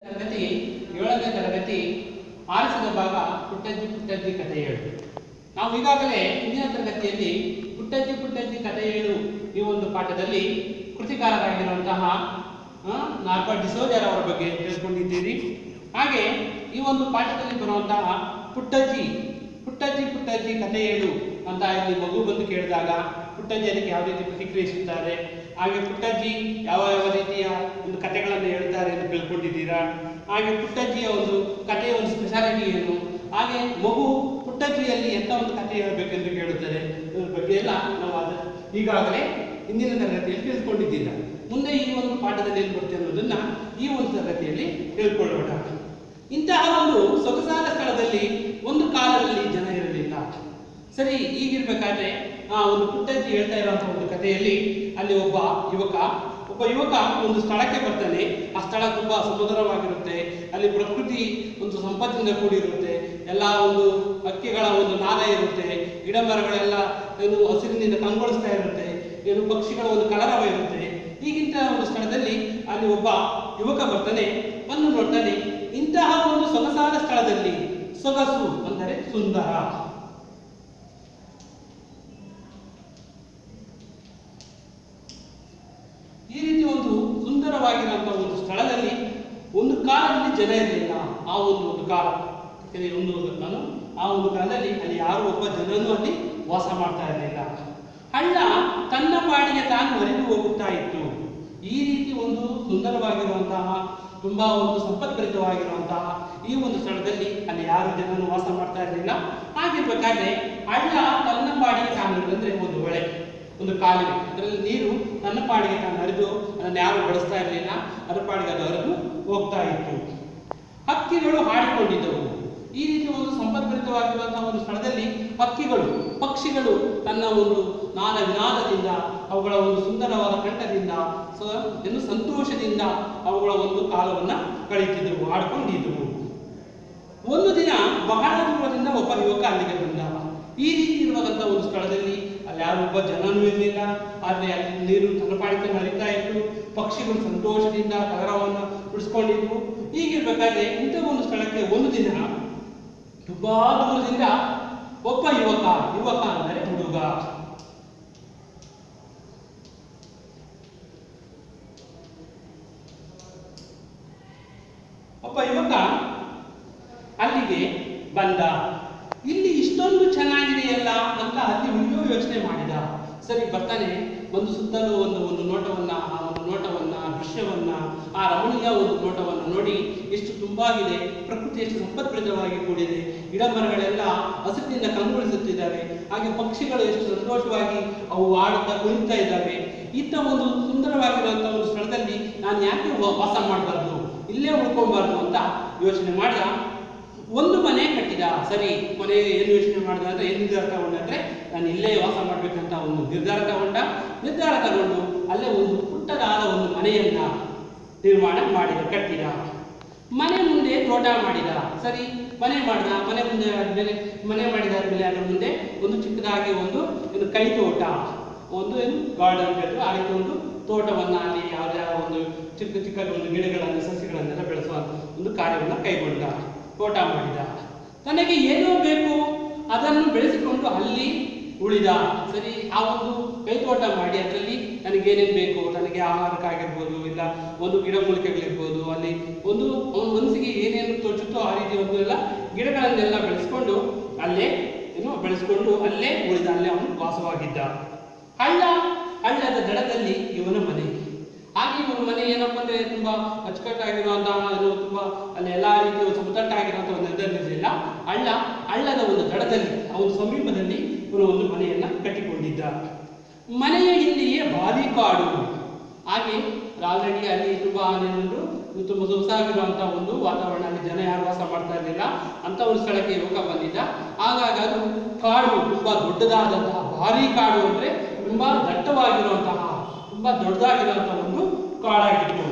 ತರಗತಿ ಏಳನೇ ತರಗತಿ ಆರಿಸಿದ ಭಾಗ ಪುಟ್ಟಜ್ಜಿ ಪುಟ್ಟಜ್ಜಿ ಕಥೆ ಹೇಳು ನಾವು ಈಗಾಗಲೇ ಹಿಂದಿನ ತರಗತಿಯಲ್ಲಿ ಪುಟ್ಟಜ್ಜಿ ಪುಟ್ಟಜ್ಜಿ ಕಥೆ ಹೇಳು ಈ ಒಂದು ಪಾಠದಲ್ಲಿ ಕೃತಿಕಾರರಾಗಿರುವಂತಹ ಆ, ನಾಲ್ಕ ಡಿಸೋಜರ್ ಅವರ ಬಗ್ಗೆ ತಿಳ್ಕೊಂಡಿದ್ದೀರಿ ಹಾಗೆ ಈ ಒಂದು ಪಾಠದಲ್ಲಿ ಬರುವಂತಹ ಪುಟ್ಟಜ್ಜಿ ಪುಟ್ಟಜ್ಜಿ ಪುಟ್ಟಜ್ಜಿ ಕಥೆ ಹೇಳು ಅಂತ ಇಲ್ಲಿ ಮಗು ಬಂದು ಕೇಳಿದಾಗ ಪುಟ್ಟಜ್ಜಿ ಅದಕ್ಕೆ ಯಾವ ರೀತಿ ಪ್ರತಿಕ್ರಿಯಿಸುತ್ತಾರೆ ಹಾಗೆ ಪುಟ್ಟಜ್ಜಿ ಯಾವ ಯಾವ ರೀತಿಯ ಒಂದು ಕಥೆಗಳನ್ನು ಹೇಳ್ತಾರೆ ಎಂದು ತಿಳ್ಕೊಂಡಿದ್ದೀರಾ ಹಾಗೆ ಪುಟ್ಟಜ್ಜಿಯ ಒಂದು ಕಥೆಯ ಒಂದು ಸ್ಪೆಷಾಲಿಟಿ ಏನು ಹಾಗೆ ಮಗು ಪುಟ್ಟಜ್ಜಿಯಲ್ಲಿ ಎಂಥ ಒಂದು ಕಥೆ ಹೇಳಬೇಕೆಂದು ಕೇಳುತ್ತದೆ ಇದ್ರ ಬಗ್ಗೆ ಎಲ್ಲ ನಾವು ಅದ ಈಗಾಗಲೇ ಹಿಂದಿನ ತರಗತಿಯಲ್ಲಿ ತಿಳ್ಕೊಂಡಿದ್ದೀರಾ ಮುಂದೆ ಈ ಒಂದು ಪಾಠದಲ್ಲಿ ಏನು ಬರುತ್ತೆ ಅನ್ನೋದನ್ನ ಈ ಒಂದು ತರಗತಿಯಲ್ಲಿ ತಿಳ್ಕೊಳ್ಳೋಣ ಇಂತಹ ಒಂದು ಸೊಗಸಾದ ಸ್ಥಳದಲ್ಲಿ ಒಂದು ಕಾಲದಲ್ಲಿ ಜನ ಇರಲಿಲ್ಲ ಸರಿ ಈಗಿರ್ಬೇಕಾದ್ರೆ ಆ ಒಂದು ಪುಟ್ಟಜ್ಜಿ ಹೇಳ್ತಾ ಇರುವಂತಹ ಒಂದು ಕಥೆಯಲ್ಲಿ ಅಲ್ಲಿ ಒಬ್ಬ ಯುವಕ ಒಬ್ಬ ಯುವಕ ಒಂದು ಸ್ಥಳಕ್ಕೆ ಬರ್ತಾನೆ ಆ ಸ್ಥಳ ತುಂಬಾ ಸುಂದರವಾಗಿರುತ್ತೆ ಅಲ್ಲಿ ಪ್ರಕೃತಿ ಒಂದು ಸಂಪತ್ತಿನಿಂದ ಕೂಡಿರುತ್ತೆ ಎಲ್ಲ ಒಂದು ಹಕ್ಕಿಗಳ ಒಂದು ನಾದ ಇರುತ್ತೆ ಗಿಡ ಮರಗಳೆಲ್ಲ ಏನು ಹಸಿರಿನಿಂದ ಕಂಗೊಳಿಸ್ತಾ ಇರುತ್ತೆ ಏನು ಪಕ್ಷಿಗಳ ಒಂದು ಕಲರವ ಇರುತ್ತೆ ಈಗಿಂತ ಒಂದು ಸ್ಥಳದಲ್ಲಿ ಅಲ್ಲಿ ಒಬ್ಬ ಯುವಕ ಬರ್ತಾನೆ ಬಂದು ನೋಡ್ತಾನೆ ಇಂತಹ ಒಂದು ಸೊಗಸಾದ ಸ್ಥಳದಲ್ಲಿ ಸೊಗಸು ಅಂದರೆ ಸುಂದರ ಈ ರೀತಿ ಒಂದು ಸುಂದರವಾಗಿರುವಂತಹ ಒಂದು ಸ್ಥಳದಲ್ಲಿ ಒಂದು ಕಾಲದಲ್ಲಿ ಜನ ಇರಲಿಲ್ಲ ಆ ಒಂದು ಒಂದು ಕಾಲ ಯಾಕಂದ್ರೆ ಒಂದು ನಾನು ಆ ಒಂದು ಕಾಲದಲ್ಲಿ ಅಲ್ಲಿ ಯಾರು ಒಬ್ಬ ಜನನು ಅಲ್ಲಿ ವಾಸ ಮಾಡ್ತಾ ಇರಲಿಲ್ಲ ಹಳ್ಳ ತನ್ನ ಪಾಡಿಗೆ ತಾನು ಹರಿದು ಹೋಗುತ್ತಾ ಇತ್ತು ಈ ರೀತಿ ಒಂದು ಸುಂದರವಾಗಿರುವಂತಹ ತುಂಬಾ ಒಂದು ಸಂಪತ್ಭರಿತವಾಗಿರುವಂತಹ ಈ ಒಂದು ಸ್ಥಳದಲ್ಲಿ ಅಲ್ಲಿ ಯಾರು ಜನನು ವಾಸ ಮಾಡ್ತಾ ಇರಲಿಲ್ಲ ಹಾಗಿರ್ಬೇಕಾದ್ರೆ ಹಳ್ಳ ತನ್ನ ಪಾಡಿಗೆ ತಾನು ಅಂದ್ರೆ ಒಂದು ಹೊಳೆ ಒಂದು ಕಾಲುವೆ ಅದರಲ್ಲಿ ನೀರು ತನ್ನ ಪಾಡಿಗೆ ತಾನು ಹರಿದು ಅದನ್ನು ಯಾರು ಬಳಸ್ತಾ ಇರಲಿಲ್ಲ ಅದರ ಪಾಡಿಗೆ ಅದು ಹರಿದು ಹೋಗ್ತಾ ಇತ್ತು ಹಕ್ಕಿಗಳು ಹಾಡಿಕೊಂಡಿದ್ದವು ಈ ರೀತಿ ಒಂದು ಸಂಪದ್ಭರಿತವಾಗಿರುವಂತಹ ಒಂದು ಸ್ಥಳದಲ್ಲಿ ಹಕ್ಕಿಗಳು ಪಕ್ಷಿಗಳು ತನ್ನ ಒಂದು ನಾದ ವಿನಾದದಿಂದ ಅವುಗಳ ಒಂದು ಸುಂದರವಾದ ಕಂಠದಿಂದ ಸ- ಏನು ಸಂತೋಷದಿಂದ ಅವುಗಳ ಒಂದು ಕಾಲವನ್ನ ಕಳೀತಿದ್ದವು ಹಾಡ್ಕೊಂಡಿದ್ದವು ಒಂದು ದಿನ ಬಹಳ ದೂರದಿಂದ ಒಬ್ಬ ಯುವಕ ಅಲ್ಲಿಗೆ ಬಂದ ಈ ರೀತಿ ಇರುವಂತಹ ಒಂದು ಸ್ಥಳದಲ್ಲಿ ಅಲ್ಲಿ ಯಾರು ಒಬ್ಬ ಜನನೂ ಇರಲಿಲ್ಲ ಆದರೆ ಅಲ್ಲಿ ನೀರು ತನ್ನ ಪಾಡಿಗೆ ಹರಿತಾ ಇತ್ತು ಪಕ್ಷಿಗಳು ಸಂತೋಷದಿಂದ ಕಲರವನ್ನು ಬಿಡಿಸ್ಕೊಂಡಿದ್ವು ಹೀಗಿರ್ಬೇಕಾದ್ರೆ ಇಂಥ ಒಂದು ಸ್ಥಳಕ್ಕೆ ಒಂದು ದಿನ ತುಂಬಾ ದೂರದಿಂದ ಒಬ್ಬ ಯುವಕ ಯುವಕ ಅಂದರೆ ಹುಡುಗ ಒಬ್ಬ ಯುವಕ ಅಲ್ಲಿಗೆ ಬಂದ ಇಲ್ಲಿ ಇಷ್ಟೊಂದು ಚೆನ್ನಾಗಿದೆಯಲ್ಲ ಅಂತ ಅಲ್ಲಿ ಉಳಿಯೋ ಯೋಚನೆ ಮಾಡಿದ ಸರಿ ಬರ್ತಾನೆ ಒಂದು ಸುತ್ತಲೂ ಒಂದು ಒಂದು ನೋಟವನ್ನ ಆ ಒಂದು ನೋಟವನ್ನ ದೃಶ್ಯವನ್ನ ಆ ರಮಣೀಯ ಒಂದು ನೋಟವನ್ನ ನೋಡಿ ಎಷ್ಟು ತುಂಬಾಗಿದೆ ಪ್ರಕೃತಿ ಎಷ್ಟು ಸಂಪತ್ಪ್ರದವಾಗಿ ಕೂಡಿದೆ ಗಿಡ ಮರಗಳೆಲ್ಲ ಹಸಿರಿನಿಂದ ಕಂಗೊಳಿಸುತ್ತಿದ್ದಾವೆ ಹಾಗೆ ಪಕ್ಷಿಗಳು ಎಷ್ಟು ಸಂತೋಷವಾಗಿ ಅವು ಆಡುತ್ತಾ ಕುಣಿತಾ ಇದ್ದಾವೆ ಇಂಥ ಒಂದು ಸುಂದರವಾಗಿರುವಂತಹ ಒಂದು ಸ್ಥಳದಲ್ಲಿ ನಾನು ಯಾಕೆ ವಾ- ವಾಸ ಮಾಡಬಾರ್ದು ಇಲ್ಲೇ ಉಳ್ಕೊಬಾರ್ದು ಅಂತ ಯೋಚನೆ ಮಾಡಿದ ಒಂದು ಮನೆ ಕಟ್ಟಿದ ಸರಿ ಕೊನೆಗೆ ಏನು ಯೋಚನೆ ಮಾಡಿದ ಅಂದ್ರೆ ಏನು ನಿರ್ಧಾರ ತಗೊಂಡ ಅಂದ್ರೆ ನಾನು ಇಲ್ಲೇ ವಾಸ ಮಾಡ್ಬೇಕಂತ ಒಂದು ನಿರ್ಧಾರ ತಗೊಂಡ ನಿರ್ಧಾರ ತಗೊಂಡು ಅಲ್ಲೇ ಒಂದು ಪುಟ್ಟದಾದ ಒಂದು ಮನೆಯನ್ನ ನಿರ್ಮಾಣ ಮಾಡಿದ ಕಟ್ಟಿದ ಮನೆ ಮುಂದೆ ತೋಟ ಮಾಡಿದ ಸರಿ ಮನೆ ಮಾಡಿದ ಮನೆ ಮುಂದೆ ಆದ್ಮೇಲೆ ಮನೆ ಮಾಡಿದಾದ್ಮೇಲೆ ಅದರ ಮುಂದೆ ಒಂದು ಚಿಕ್ಕದಾಗಿ ಒಂದು ಒಂದು ಕೈ ತೋಟ ಒಂದು ಏನು ಗಾರ್ಡನ್ ಬೇಕು ಆ ರೀತಿ ಒಂದು ತೋಟವನ್ನ ಅಲ್ಲಿ ಯಾವುದೇ ಒಂದು ಚಿಕ್ಕ ಚಿಕ್ಕ ಒಂದು ಗಿಡಗಳನ್ನು ಸಸ್ಯಗಳನ್ನೆಲ್ಲ ಬೆಳೆಸುವ ಒಂದು ಕಾರ್ಯವನ್ನು ಕೈಗೊಂಡ ತೋಟ ಮಾಡಿದ ತನಗೆ ಏನೋ ಬೇಕು ಅದನ್ನು ಬೆಳೆಸಿಕೊಂಡು ಅಲ್ಲಿ ಉಳಿದ ಸರಿ ಆ ಒಂದು ಕೈತೋಟ ಮಾಡಿ ಅದರಲ್ಲಿ ನನಗೆ ಏನೇನು ಬೇಕು ನನಗೆ ಆಹಾರಕ್ಕಾಗಿರ್ಬೋದು ಇಲ್ಲ ಒಂದು ಗಿಡಮೂಲಿಕೆಗಳಿರ್ಬೋದು ಅಲ್ಲಿ ಒಂದು ಅವನ ಮನಸ್ಸಿಗೆ ಏನೇನು ತೋಚುತ್ತೋ ಆ ರೀತಿ ಒಂದು ಎಲ್ಲ ಗಿಡಗಳನ್ನೆಲ್ಲ ಬೆಳೆಸ್ಕೊಂಡು ಅಲ್ಲೇ ಏನು ಬೆಳೆಸ್ಕೊಂಡು ಅಲ್ಲೇ ಉಳಿದ ಅಲ್ಲೇ ಅವನು ವಾಸವಾಗಿದ್ದ ಹಳ್ಳ ಹಳ್ಳದ ದಡದಲ್ಲಿ ಇವನ ಮನೆ ಹಾಗೆ ಇವನ ಮನೆ ಏನಪ್ಪ ಅಂದ್ರೆ ತುಂಬಾ ಅಚ್ಚುಕಟ್ಟಾಗಿರುವಂತಹ ಏನು ತುಂಬಾ ಅಲ್ಲಿ ಎಲ್ಲಾ ರೀತಿಯ ಸಮತಟ್ಟಾಗಿರುವಂತಹ ಒಂದು ಇದರಲ್ಲಿರಲಿಲ್ಲ ಹಳ್ಳ ಹಳ್ಳದ ಒಂದು ದಡದಲ್ಲಿ ಆ ಒಂದು ಸಮೀಪದಲ್ಲಿ ಇವನು ಒಂದು ಮನೆಯನ್ನ ಕಟ್ಟಿಕೊಂಡಿದ್ದ ಮನೆಯ ಹಿಂದೆಯೇ ಬಾವಿ ಕಾಡು ಹಾಗೆ ಆಲ್ರೆಡಿ ಅಲ್ಲಿ ತುಂಬಾ ಏನಂದ್ರು ತುಂಬಾ ಸೊಗಸಾಗಿರುವಂತಹ ಒಂದು ವಾತಾವರಣ ಅಲ್ಲಿ ಜನ ಯಾರು ವಾಸ ಮಾಡ್ತಾ ಇರಲಿಲ್ಲ ಅಂತ ಒಂದು ಸ್ಥಳಕ್ಕೆ ಯುವಕ ಬಂದಿದ್ದ ಹಾಗಾಗಿ ಅದು ಕಾಡು ತುಂಬಾ ದೊಡ್ಡದಾದಂತಹ ಭಾರಿ ಕಾಡು ಅಂದ್ರೆ ತುಂಬಾ ದಟ್ಟವಾಗಿರುವಂತಹ ತುಂಬಾ ದೊಡ್ಡದಾಗಿರುವಂತಹ ಒಂದು ಕಾಡಾಗಿತ್ತು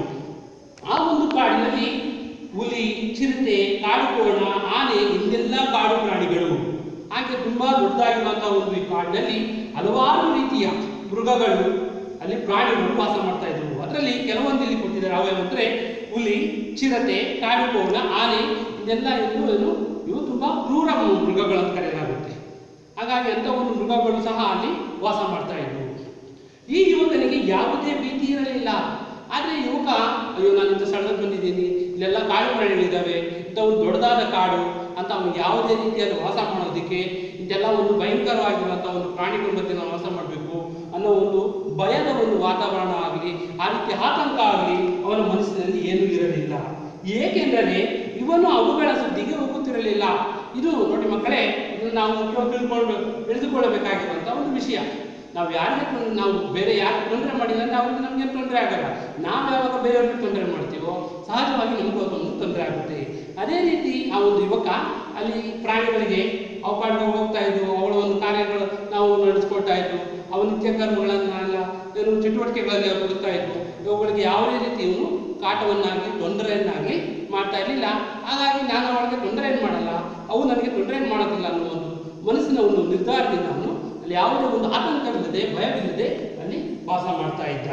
ಆ ಒಂದು ಕಾಡಿನಲ್ಲಿ ಹುಲಿ ಚಿರತೆ ಕಾಡುಕೋಣ ಆನೆ ಇನ್ನೆಲ್ಲ ಕಾಡು ಪ್ರಾಣಿಗಳು ಹಾಗೆ ತುಂಬಾ ದೊಡ್ಡದಾಗಿರುವಂತಹ ಒಂದು ಈ ಕಾಡಿನಲ್ಲಿ ಹಲವಾರು ರೀತಿಯ ಮೃಗಗಳು ಅಲ್ಲಿ ಪ್ರಾಣಿಗಳು ವಾಸ ಮಾಡ್ತಾ ಇದ್ವು ಅದರಲ್ಲಿ ಕೆಲವೊಂದು ಇಲ್ಲಿ ಕೊಟ್ಟಿದ್ದಾರೆ ಯಾವ್ಯಾವ ಅಂದ್ರೆ ಹುಲಿ ಚಿರತೆ ಕಾಡುಕೋಣ ಆನೆ ಇದೆಲ್ಲ ಏನು ಏನು ಇವು ತುಂಬಾ ಕ್ರೂರ ಮೃಗಗಳು ಅಂತ ಕರೆಯಲಾಗುತ್ತೆ ಹಾಗಾಗಿ ಅಂತ ಒಂದು ಮೃಗಗಳು ಸಹ ಅಲ್ಲಿ ವಾಸ ಮಾಡ್ತಾ ಇದ್ವು ಈ ಯುವಕನಿಗೆ ಯಾವುದೇ ಭೀತಿ ಇರಲಿಲ್ಲ ಆದ್ರೆ ಯುವಕ ಅಯ್ಯೋ ನಾನು ಇಂಥ ಸ್ಥಳದಲ್ಲಿ ಬಂದಿದ್ದೀನಿ ಇಲ್ಲೆಲ್ಲ ಕಾಡು ಪ್ರಾಣಿಗಳಿದ್ದಾವೆ ಇಂಥ ಒಂದು ದೊಡ್ಡದಾದ ಕಾಡು ಅಂತ ಅವನು ಯಾವುದೇ ರೀತಿಯಲ್ಲಿ ವಾಸ ಮಾಡೋದಕ್ಕೆ ಇದೆಲ್ಲ ಒಂದು ಭಯಂಕರವಾಗಿರುವಂಥ ಒಂದು ಪ್ರಾಣಿಗಳ ಮಧ್ಯೆ ನಾವು ವಾಸ ಮಾಡಬೇಕು ಅನ್ನೋ ಒಂದು ಭಯದ ಒಂದು ವಾತಾವರಣ ಆಗಲಿ ಆ ರೀತಿ ಆತಂಕ ಆಗಲಿ ಅವನ ಮನಸ್ಸಿನಲ್ಲಿ ಏನೂ ಇರಲಿಲ್ಲ ಏಕೆಂದರೆ ಇವನು ಅವುಗಳ ಸುದ್ದಿಗೆ ಹೋಗುತ್ತಿರಲಿಲ್ಲ ಇದು ನೋಡಿ ಮಕ್ಕಳೇ ಇದನ್ನು ನಾವು ಮುಖ್ಯವಾಗಿ ತಿಳ್ಕೊಂಡು ತಿಳಿದುಕೊಳ್ಳಬೇಕಾಗಿರುವಂಥ ಒಂದು ವಿಷಯ ನಾವು ಯಾರಿಗೆ ತೊಂದ್ರೆ- ನಾವು ಬೇರೆ ಯಾರು ತೊಂದರೆ ಮಾಡಿಲ್ಲ ಅಂದ್ರೆ ಅವ್ರಿಗೆ ನಮಗೆ ತೊಂದರೆ ಆಗಲ್ಲ ನಾವು ಯಾವಾಗ ಬೇರೆಯವ್ರಿಗೆ ತೊಂದರೆ ಮಾಡ್ತೀವೋ ಸಹಜವಾಗಿ ನಮಗೂ ಅದೊಂದು ತೊಂದರೆ ಆಗುತ್ತೆ ಅದೇ ರೀತಿ ಆ ಒಂದು ಯುವಕ ಅಲ್ಲಿ ಪ್ರಾಣಿಗಳಿಗೆ ಅವು ಪಾಡಿಗೆ ಹೋಗ್ತಾ ಇದ್ವು ಅವಳ ಒಂದು ಕಾರ್ಯಗಳು ನಾವು ನಡೆಸ್ಕೊಳ್ತಾ ಇದ್ವು ಅವ ನಿತ್ಯ ಕರ್ಮಗಳನ್ನೆಲ್ಲ ಏನು ಚಟುವಟಿಕೆಗಳಲ್ಲಿ ಅವ್ರು ಬಿಡ್ತಾ ಇದ್ವು ಇವುಗಳಿಗೆ ಯಾವುದೇ ರೀತಿ ಇವನು ಕಾಟವನ್ನಾಗಲಿ ತೊಂದರೆಯನ್ನಾಗಲಿ ಮಾಡ್ತಾ ಇರಲಿಲ್ಲ ಹಾಗಾಗಿ ನಾನು ಅವಳಿಗೆ ತೊಂದರೆ ಏನು ಮಾಡಲ್ಲ ಅವು ನನಗೆ ತೊಂದರೆ ಏನು ಮಾಡೋದಿಲ್ಲ ಅನ್ನೋ ಒಂದು ಮನಸ್ಸಿನ ಒಂದು ನಿರ್ಧಾರದಿಂದ ಅವನು ಅಲ್ಲಿ ಯಾವುದೇ ಒಂದು ಆತಂಕವಿಲ್ಲದೆ ಭಯವಿಲ್ಲದೆ ಅಲ್ಲಿ ವಾಸ ಮಾಡ್ತಾ ಇದ್ದ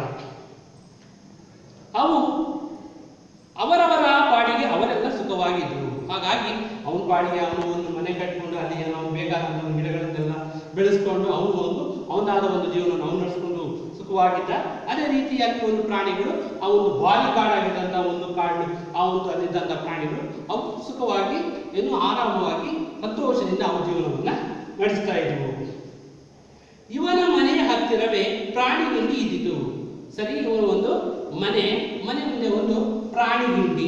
ಅವು ಅವರವರ ಪಾಡಿಗೆ ಅವರೆಲ್ಲ ಸುಖವಾಗಿದ್ರು ಹಾಗಾಗಿ ಅವನ ಪಾಡಿಗೆ ಅವನು ಒಂದು ಮನೆ ಕಟ್ಕೊಂಡು ಅಲ್ಲಿ ಏನೋ ಬೇಕಾದ ಒಂದು ಗಿಡಗಳನ್ನೆಲ್ಲ ಬೆಳೆಸ್ಕೊಂಡು ಅವನು ಒಂದು ಅವನಾದ ಒಂದು ಜೀವನ ಅವನು ನಡೆಸ್ಕೊಂಡು ಸುಖವಾಗಿದ್ದ ಅದೇ ರೀತಿಯಾಗಿ ಒಂದು ಪ್ರಾಣಿಗಳು ಆ ಒಂದು ಬಾಲಿ ಕಾಡಾಗಿದ್ದಂಥ ಒಂದು ಕಾಡು ಆ ಒಂದು ಅಲ್ಲಿದ್ದಂಥ ಪ್ರಾಣಿಗಳು ಅವು ಸುಖವಾಗಿ ಏನು ಆರಾಮವಾಗಿ ಸಂತೋಷದಿಂದ ಅವು ಜೀವನವನ್ನ ನಡೆಸ್ತಾ ಇದ್ವು ಇವನ ಮನೆಯ ಹತ್ತಿರವೇ ಪ್ರಾಣಿ ಗುಂಡಿ ಇದ್ದಿತು ಸರಿ ಇವನು ಒಂದು ಮನೆ ಮನೆ ಮುಂದೆ ಒಂದು ಪ್ರಾಣಿ ಗುಂಡಿ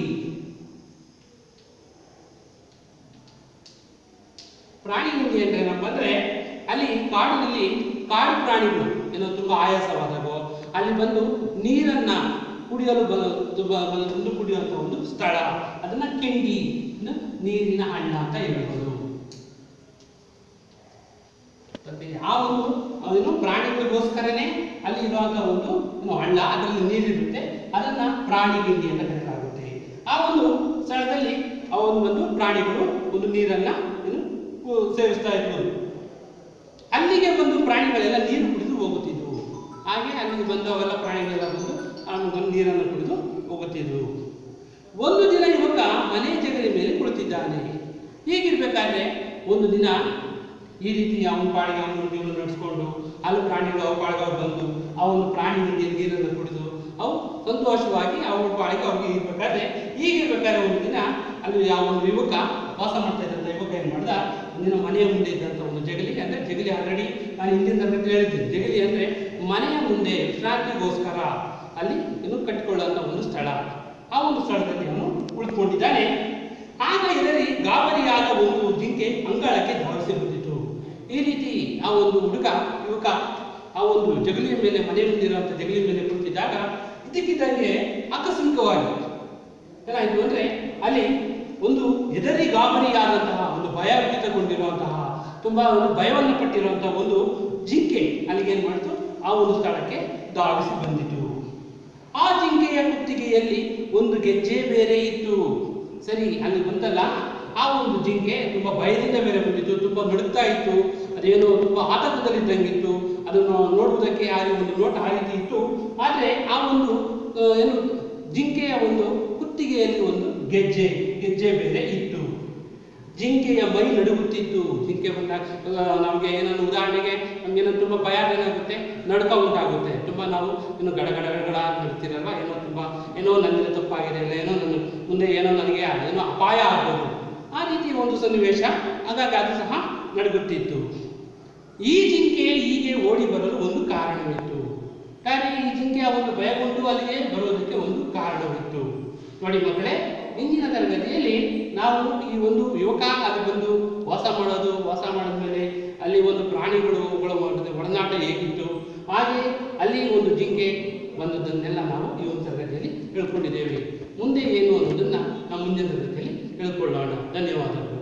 ಪ್ರಾಣಿ ಗುಂಡಿ ಅಂದ್ರೆ ಏನಪ್ಪ ಅಂದ್ರೆ ಅಲ್ಲಿ ಕಾಡಿನಲ್ಲಿ ಕಾಡು ಪ್ರಾಣಿಗಳು ಏನೋ ತುಂಬಾ ಆಯಾಸವಾದಾಗೋ ಅಲ್ಲಿ ಬಂದು ನೀರನ್ನ ಕುಡಿಯಲು ಬ ತುಂಬ ಬಂದು ಕುಡಿಯುವಂತ ಒಂದು ಸ್ಥಳ ಅದನ್ನ ಕೆಂಡಿ ಇನ್ನು ನೀರಿನ ಹಳ್ಳ ಅಂತ ಹೇಳ್ಬೋದು ಮತ್ತೆ ಆ ಒಂದು ಅದೇನು ಪ್ರಾಣಿಗಳಿಗೋಸ್ಕರನೇ ಅಲ್ಲಿ ಇರುವಂತ ಒಂದು ಏನು ಹಳ್ಳ ಅದರಲ್ಲಿ ನೀರಿರುತ್ತೆ ಅದನ್ನ ಪ್ರಾಣಿ ಗಿಂಡಿ ಅಂತ ಕರೆಯಲಾಗುತ್ತೆ ಆ ಒಂದು ಸ್ಥಳದಲ್ಲಿ ಆ ಒಂದು ಒಂದು ಪ್ರಾಣಿಗಳು ಒಂದು ನೀರನ್ನ ಏನು ಕು- ಸೇವಿಸ್ತಾ ಇದ್ವು ಅಲ್ಲಿಗೆ ಬಂದು ಪ್ರಾಣಿಗಳೆಲ್ಲ ನೀರು ಕುಡಿದು ಹೋಗುತ್ತಿದ್ವು ಹಾಗೆ ಅಲ್ಲಿಗೆ ಬಂದು ಅವೆಲ್ಲ ಪ್ರಾಣಿಗಳೆಲ್ಲ ಬಂದು ಆ ಒಂದು ನೀರನ್ನು ಕುಡಿದು ಹೋಗುತ್ತಿದ್ವು ಒಂದು ದಿನ ಯುವಕ ಮನೆ ಜಗಲಿ ಮೇಲೆ ಕುಳಿತಿದ್ದಾನೆ ಹೀಗಿರ್ಬೇಕಾದ್ರೆ ಒಂದು ದಿನ ಈ ರೀತಿ ಅವನ ಪಾಡಿಗೆ ಅವನ ಜೀವನ ನಡೆಸ್ಕೊಂಡು ಅಲ್ಲಿ ಪ್ರಾಣಿಗಳು ಅವು ಪಾಡಿಗೆ ಅವು ಬಂದು ಆ ಒಂದು ಪ್ರಾಣಿ ನೀರಿಗೆ ನೀರನ್ನು ಕುಡಿದು ಅವು ಸಂತೋಷವಾಗಿ ಅವ್ರ ಪಾಡಿಗೆ ಅವ್ರಿಗೆ ಇರ್ಬೇಕಾದ್ರೆ ಹೀಗಿರ್ಬೇಕಾದ್ರೆ ಒಂದು ದಿನ ಅಲ್ಲಿ ಯಾವ ಒಂದು ಯುವಕ ವಾಸ ಮಾಡ್ತಾ ಇದ್ದಂಥ ಯುವಕ ಏನು ಮಾಡ್ದ ಒಂದಿನ ಮನೆಯ ಮುಂದೆ ಇದ್ದಂಥ ಒಂದು ಜಗಲಿ ಅಂದ್ರೆ ಜಗಲಿ ಆಲ್ರೆಡಿ ನಾನು ಹಿಂದಿನ ತರಗತಿ ಹೇಳಿದ್ದೀನಿ ಜಗಲಿ ಅಂದ್ರೆ ಮನೆಯ ಮುಂದೆ ವಿಶ್ರಾಂತಿಗೋಸ್ಕರ ಅಲ್ಲಿ ಏನು ಕಟ್ಟಿಕೊಳ್ಳುವಂಥ ಒಂದು ಸ್ಥಳ ಆ ಒಂದು ಸ್ಥಳದಲ್ಲಿ ಅವನು ಉಳಿದುಕೊಂಡಿದ್ದಾನೆ ಆಗ ಇದರಲ್ಲಿ ಗಾಬರಿಯಾದ ಒಂದು ಜಿಂಕೆ ಅಂಗಳಕ್ಕೆ ಧಾವಿಸಿ ಬಂದಿತು ಈ ರೀತಿ ಆ ಒಂದು ಹುಡುಗ ಯುವಕ ಆ ಒಂದು ಜಗಲಿಯ ಮೇಲೆ ಮನೆ ಮುಂದಿರುವಂಥ ಜಗಲಿಯ ಮೇಲೆ ಕುಳಿತಿದ್ದಾಗ ಇದಕ್ಕಿದ್ದಂಗೆ ಆಕಸ್ಮಿಕವಾಗಿ ಏನಾಯ್ತು ಅಂದ್ರೆ ಅಲ್ಲಿ ಒಂದು ಎದರಿ ಗಾಬರಿಯಾದಂತಹ ಒಂದು ಭಯಭೀತಗೊಂಡಿರುವಂತಹ ತುಂಬಾ ಒಂದು ಭಯವನ್ನು ಪಟ್ಟಿರುವಂತಹ ಒಂದು ಜಿಂಕೆ ಅಲ್ಲಿಗೆ ಏನ್ ಮಾಡ್ತು ಆ ಒಂದು ಸ್ಥಳಕ್ಕೆ ಧಾವಿಸಿ ಬಂದಿತು ಆ ಜಿಂಕೆಯ ಕುತ್ತಿಗೆಯಲ್ಲಿ ಒಂದು ಗೆಜ್ಜೆ ಬೇರೆ ಇತ್ತು ಸರಿ ಅಲ್ಲಿ ಬಂತಲ್ಲ ಆ ಒಂದು ಜಿಂಕೆ ತುಂಬಾ ಭಯದಿಂದ ಬೇರೆ ಬಂದಿತ್ತು ತುಂಬಾ ನಡುಗ್ತಾ ಇತ್ತು ಅದೇನೋ ತುಂಬಾ ಆತಂಕದಲ್ಲಿದ್ದಂಗಿತ್ತು ಅದನ್ನು ನೋಡುವುದಕ್ಕೆ ಆ ಒಂದು ನೋಟ ಆ ರೀತಿ ಇತ್ತು ಆದ್ರೆ ಆ ಒಂದು ಆ, ಏನು ಜಿಂಕೆಯ ಒಂದು ಕುತ್ತಿಗೆಯಲ್ಲಿ ಒಂದು ಗೆಜ್ಜೆ ಗೆಜ್ಜೆ ಬೇರೆ ಇತ್ತು ಜಿಂಕೆಯ ಮೈ ನಡುಗುತ್ತಿತ್ತು ಜಿಂಕೆ ಬಂದಾಗ ಆ, ನಮಗೆ ಏನನ್ನು ಉದಾಹರಣೆಗೆ ನಮ್ಗೇನೋ ತುಂಬ ಭಯ ಏನಾಗುತ್ತೆ ನಡುಕ ಉಂಟಾಗುತ್ತೆ ತುಂಬ ನಾವು ಇನ್ನು ಗಡ ಗಡ ಗಡ ಅಂತ ನಡ್ತೀರಲ್ವ ಏನೋ ತುಂಬ ಏನೋ ನನ್ನಿಂದ ತಪ್ಪಾಗಿದೆ ಇಲ್ಲ ಏನೋ ನನ್ನ ಮುಂದೆ ಏನೋ ನನಗೆ ಏನೋ ಅಪಾಯ ಆಗ್ಬೋದು ಆ ರೀತಿ ಒಂದು ಸನ್ನಿವೇಶ ಹಾಗಾಗಿ ಅದು ಸಹ ನಡುಗುತ್ತಿತ್ತು ಈ ಜಿಂಕೆ ಹೀಗೆ ಓಡಿ ಬರಲು ಒಂದು ಕಾರಣವಿತ್ತು ಯಾಕೆ ಈ ಜಿಂಕೆ ಆ ಒಂದು ಭಯಗೊಂಡು ಅಲ್ಲಿಗೆ ಬರೋದಕ್ಕೆ ಒಂದು ಕಾರಣವಿತ್ತು ನೋಡಿ ಮಕ್ಕಳೇ ಇಂದಿನ ತರಗತಿಯಲ್ಲಿ ನಾವು ಈ ಒಂದು ಯುವಕ ಅಲ್ಲಿ ಬಂದು ವಾಸ ಮಾಡೋದು ವಾಸ ಮಾಡಿದ್ಮೇಲೆ ಅಲ್ಲಿ ಒಂದು ಪ್ರಾಣಿಗಳು ಅವುಗಳ ಮಾಡಿದ ಒಡನಾಟ ಹೇಗಿತ್ತು ಹಾಗೆ ಅಲ್ಲಿ ಒಂದು ಜಿಂಕೆ ಬಂದದ್ದನ್ನೆಲ್ಲ ನಾವು ಈ ಒಂದು ತರಗತಿಯಲ್ಲಿ ಹೇಳ್ಕೊಂಡಿದ್ದೇವೆ ಮುಂದೆ ಏನು ಅನ್ನೋದನ್ನ ನಾವು ಮುಂದಿನ ತರಗತಿಯಲ್ಲಿ ಹೇಳ್ಕೊಳ್ಳೋಣ ಧನ್ಯವಾದಗಳು